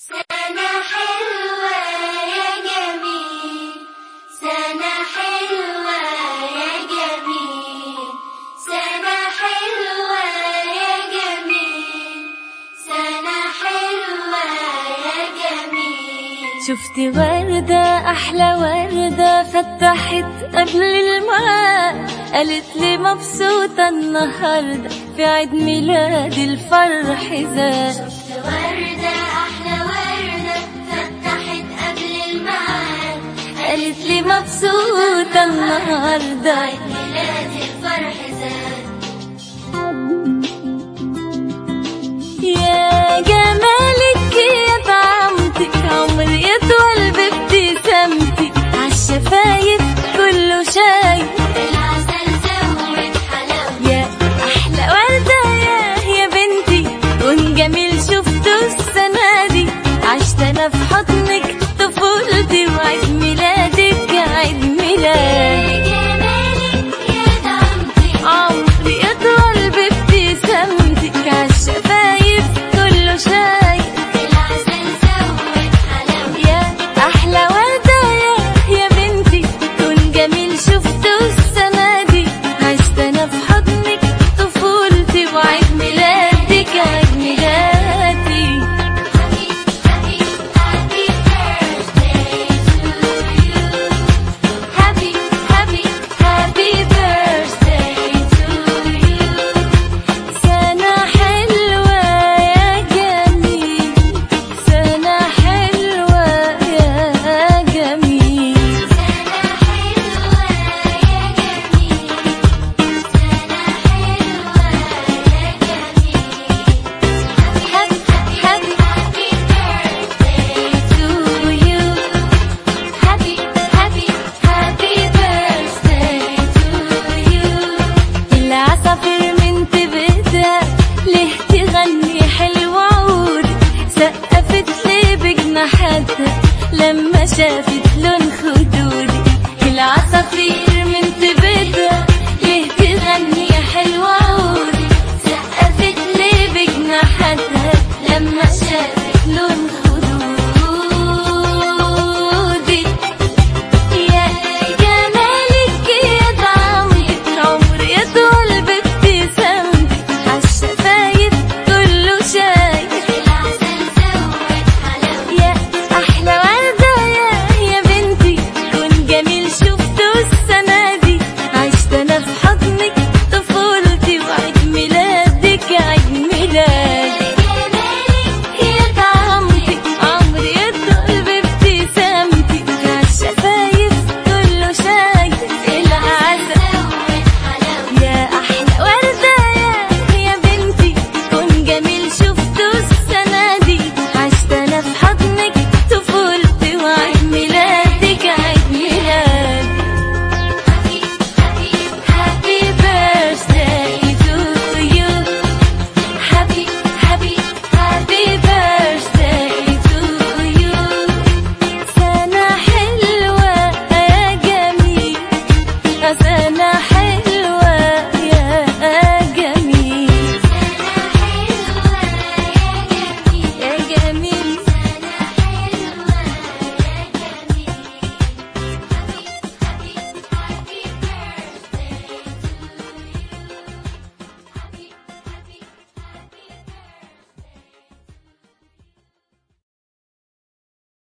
سنة حلوة يا جميل سنة حلوة يا جميل سنة حلوة يا جميل سنة حلوة يا جميل شفت وردة أحلى وردة فتحت قبل الميعاد قالت لي مبسوطة النهاردة في عيد ميلادي الفرح زاد شفت وردة أحلى وردة فتحت قبل الميعاد قالت لي مبسوطة النهاردة عيد ميلادي الفرح زاد يا جمالك يا طعمتك عمري يطول بابتسامتك عالشفايف كله شايف العسل زود حلاوة يا احلى ورده يا يا بنتي كون جميل شفته السنه دي عشت انا في حضنك طفولتي وعيد ميلادك عيد ميلاد جمالك يا دمتي عمري يطول بابتسامتك عالشفايف كله شايف العسل زود حلاوة يا احلى ورده يا يا بنتي كون جميل شفته السنه دي عشت انا في حضنك طفولتي وعيد ميلادك عيد ميلادي Happy, happy, happy birthday to you. سنة حلوة يا جميل سنة حلوة يا جميل سنة حلوة يا جميل سنة حلوة يا جميل Happy, happy, happy birthday to you happy happy happy birthday to you العصافير من تبتها ليه تغني حلو عود سقفت لي بجناحاتها لما شافت لون خدودي العصافير من تبتها ليه تغني حلو عود سقفت لي بجناحاتها لما شافت لون